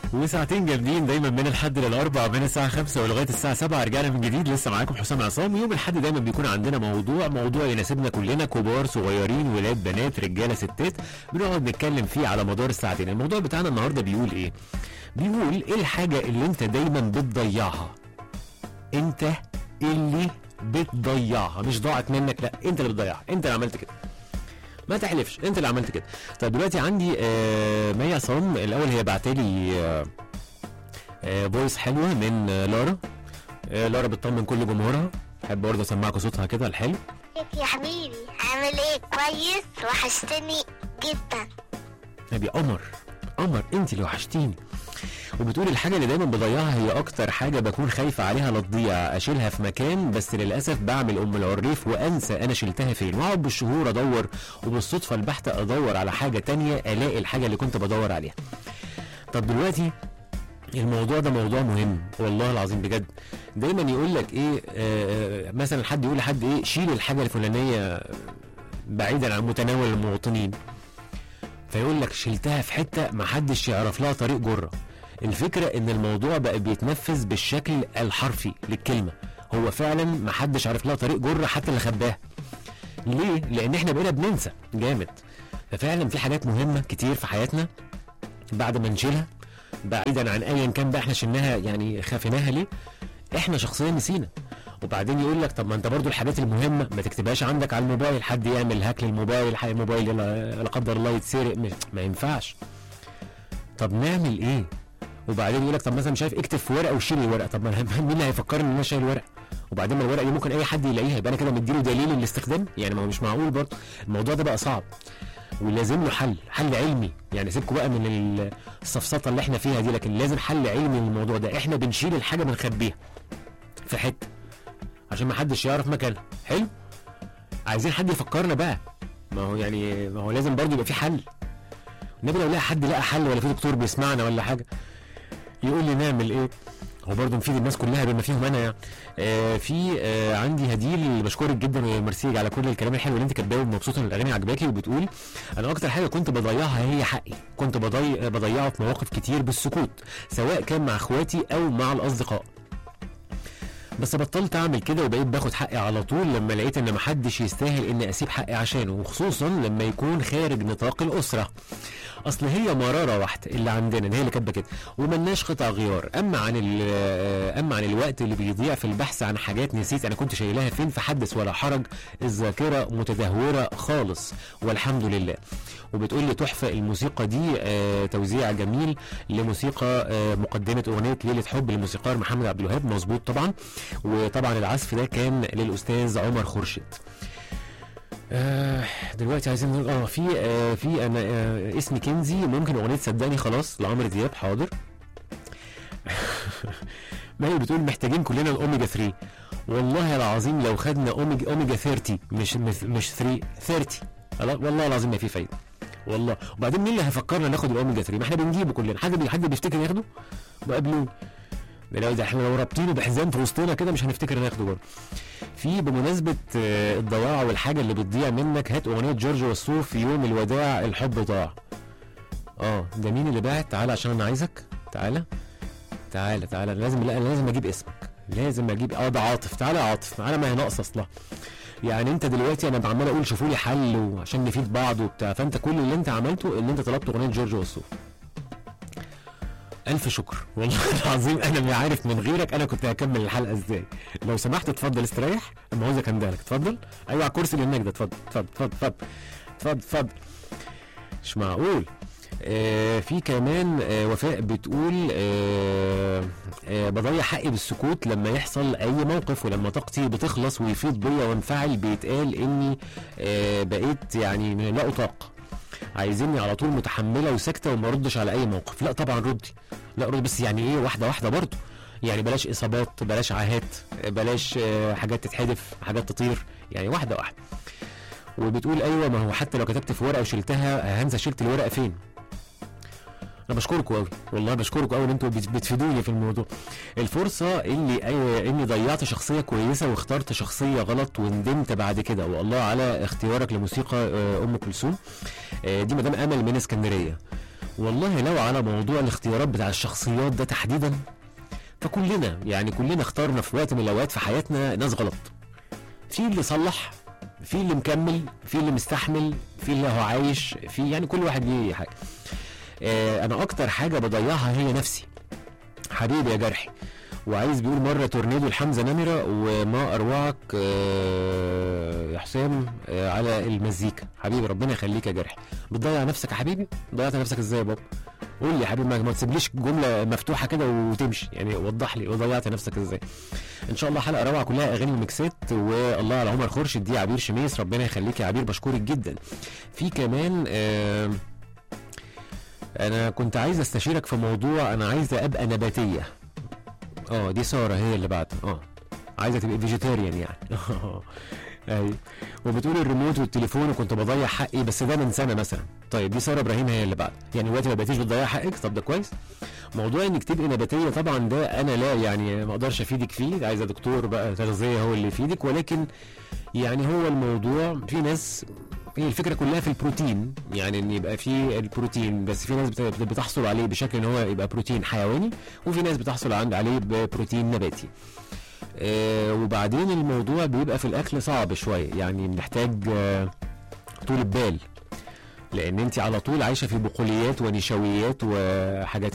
وساعتين جامدين دايما من الحد للاربع من الساعه 5 ولغايه الساعه 7 رجعنا من جديد لسه معاكم حسام عصام يوم الحد دايما بيكون عندنا موضوع موضوع يناسبنا كلنا كبار صغيرين ولاد بنات رجاله ستات بنقعد نتكلم فيه على مدار الساعتين الموضوع بتاعنا النهارده بيقول ايه بيقول ايه الحاجه اللي انت دايما بتضيعها انت اللي بتضيعها مش ضاعت منك لا انت اللي بتضيعها انت اللي عملت كده ما تحلفش انت اللي عملت كده طيب دلوقتي عندي آه مي عصام الاول هي بعتلي آه آه فويس حلوه من آه لارا آه لارا بتطمن كل جمهورها احب برضه اسمعكم صوتها كده الحلو ازيك يا حبيبي عامل ايه كويس وحشتني جدا نبي قمر قمر انت اللي وحشتيني وبتقول الحاجة اللي دايما بضيعها هي أكتر حاجة بكون خايفة عليها لا تضيع أشيلها في مكان بس للأسف بعمل أم العريف وأنسى أنا شلتها فين وأقعد بالشهور أدور وبالصدفة البحتة أدور على حاجة تانية ألاقي الحاجة اللي كنت بدور عليها طب دلوقتي الموضوع ده موضوع مهم والله العظيم بجد دايما يقول لك ايه آه مثلا حد يقول لحد ايه شيل الحاجه الفلانيه بعيدا عن متناول المواطنين فيقول لك شلتها في حته ما حدش يعرف لها طريق جره الفكره ان الموضوع بقى بيتنفذ بالشكل الحرفي للكلمه هو فعلا ما حدش عارف لها طريق جره حتى اللي خباها ليه لان احنا بقينا بننسى جامد ففعلا في حاجات مهمه كتير في حياتنا بعد ما نشيلها بعيدا عن ايا كان بقى احنا شلناها يعني خافيناها ليه احنا شخصيا نسينا وبعدين يقول لك طب ما انت برضو الحاجات المهمه ما تكتبهاش عندك على الموبايل حد يعمل هاك للموبايل حق الموبايل لا لا قدر الله يتسرق مش- ما ينفعش طب نعمل ايه وبعدين يقول لك طب مثلا مش عارف اكتب في ورقه وشيل الورقه طب ما أنا- مين اللي هيفكرني ان انا شايل ورقه وبعدين ما الورقه دي ممكن اي حد يلاقيها يبقى انا كده مديله دليل الاستخدام يعني ما هو مش معقول برضه الموضوع ده بقى صعب ولازم له حل حل علمي يعني سيبكم بقى من ال- السفسطه اللي احنا فيها دي لكن لازم حل علمي للموضوع ده احنا بنشيل الحاجه بنخبيها في حته عشان ما حدش يعرف مكانها حلو عايزين حد يفكرنا بقى ما هو يعني ما هو لازم برضه يبقى في حل النبي لو لقى حد لقى حل ولا في دكتور بيسمعنا ولا حاجه يقول لي نعمل ايه هو برضه نفيد الناس كلها بما فيهم انا يعني آه في آه عندي هديل بشكرك جدا وميرسي على كل الكلام الحلو اللي انت كاتباه ومبسوطه ان الاغاني عجباكي وبتقول انا اكتر حاجه كنت بضيعها هي حقي كنت بضيع بضيعه في مواقف كتير بالسكوت سواء كان مع اخواتي او مع الاصدقاء بس بطلت اعمل كده وبقيت باخد حقي على طول لما لقيت ان محدش يستاهل اني اسيب حقي عشانه وخصوصا لما يكون خارج نطاق الاسره اصل هي مراره واحده اللي عندنا هي اللي كاتبه كده وملناش قطع غيار اما عن ال- اما عن الوقت اللي بيضيع في البحث عن حاجات نسيت انا كنت شايلها فين فحدث ولا حرج الذاكره متدهوره خالص والحمد لله وبتقول لي تحفه الموسيقى دي آه توزيع جميل لموسيقى آه مقدمه اغنيه ليله حب للموسيقار محمد عبد الوهاب مظبوط طبعا وطبعا العزف ده كان للاستاذ عمر خورشيد آه دلوقتي عايزين نقول اه في آه في انا آه اسمي كنزي ممكن اغنيه صدقني خلاص لعمرو دياب حاضر ما هي بتقول محتاجين كلنا الاوميجا 3 والله العظيم لو خدنا اوميجا اوميجا 30 مش مش مش 3 30 خلاص والله العظيم ما في فايده والله وبعدين مين اللي هيفكرنا ناخد الاوميجا 3 ما احنا بنجيبه كلنا حد بي- حد بيفتكر ياخده وقابلوني ده لو ده احنا لو رابطينه بحزام في وسطنا كده مش هنفتكر ناخده برضه في بمناسبة آه، الضياع والحاجة اللي بتضيع منك هات أغنية جورج وسوف في يوم الوداع الحب ضاع اه ده مين اللي باعت تعالى عشان أنا عايزك تعالى تعالى تعالى لازم لا لازم أجيب اسمك لازم أجيب اه ده عاطف تعالى يا عاطف أنا ما هي ناقصة أصلا يعني انت دلوقتي انا عمال اقول شوفوا لي حل وعشان نفيد بعض وبتاع فانت كل اللي انت عملته ان انت طلبت اغنيه جورج وسوف الف شكر والله العظيم انا ما عارف من غيرك انا كنت هكمل الحلقه ازاي لو سمحت اتفضل استريح المعوذه كان بالك اتفضل ايوه على الكرسي اللي هناك ده اتفضل اتفضل اتفضل اتفضل اتفضل اتفضل مش معقول آه في كمان آه وفاء بتقول آه آه بضيع حقي بالسكوت لما يحصل اي موقف ولما طاقتي بتخلص ويفيض بيا وانفعل بيتقال اني آه بقيت يعني لا اطاق عايزيني على طول متحمله وساكته وما ردش على اي موقف لا طبعا ردي لا رد بس يعني ايه واحده واحده برضه يعني بلاش اصابات بلاش عاهات بلاش آه، حاجات تتحدف حاجات تطير يعني واحده واحده وبتقول ايوه ما هو حتى لو كتبت في ورقه وشلتها هنسى شلت الورقه فين انا بشكركم قوي والله بشكركم قوي ان انتوا بت- بتفيدوني في الموضوع الفرصه اللي ايوه اني ضيعت شخصيه كويسه واخترت شخصيه غلط وندمت بعد كده والله على اختيارك لموسيقى آه، ام كلثوم آه، دي مدام امل من اسكندريه والله لو على موضوع الاختيارات بتاع الشخصيات ده تحديدا فكلنا يعني كلنا اخترنا في وقت من الاوقات في حياتنا ناس غلط في اللي صلح في اللي مكمل في اللي مستحمل في اللي هو عايش في يعني كل واحد ليه حاجه آه انا اكتر حاجه بضيعها هي نفسي حبيبي يا جرحي وعايز بيقول مره تورنيدو الحمزه نمره وما اروعك آه، يا حسام آه، على المزيكا حبيبي ربنا يخليك يا جرحي بتضيع نفسك يا حبيبي ضيعت نفسك ازاي يا بابا قول لي يا حبيبي ما- ما تسيبليش جمله مفتوحه كده وتمشي يعني وضح لي وضيعت نفسك ازاي ان شاء الله حلقه روعه كلها اغاني وميكسات والله على عمر خورشيد دي عبير شميس ربنا يخليك يا عبير بشكرك جدا في كمان آه انا كنت عايز استشيرك في موضوع انا عايزه ابقى نباتيه اه دي ساره هي اللي بعد اه عايزه تبقى فيجيتيريان يعني ايوه وبتقول الريموت والتليفون وكنت بضيع حقي بس ده من سنه مثلا طيب دي ساره ابراهيم هي اللي بعد يعني دلوقتي ما بقيتيش بتضيع حقك طب ده كويس موضوع انك تبقي نباتيه طبعا ده انا لا يعني ما اقدرش افيدك فيه عايزه دكتور بقى تغذيه هو اللي يفيدك ولكن يعني هو الموضوع في ناس هي الفكره كلها في البروتين يعني ان يبقى في البروتين بس في ناس بت- بتحصل عليه بشكل ان هو يبقى بروتين حيواني وفي ناس بتحصل عند عليه ببروتين نباتي آه وبعدين الموضوع بيبقى في الاكل صعب شويه يعني محتاج آه طول بال لان انت على طول عايشه في بقوليات ونشويات وحاجات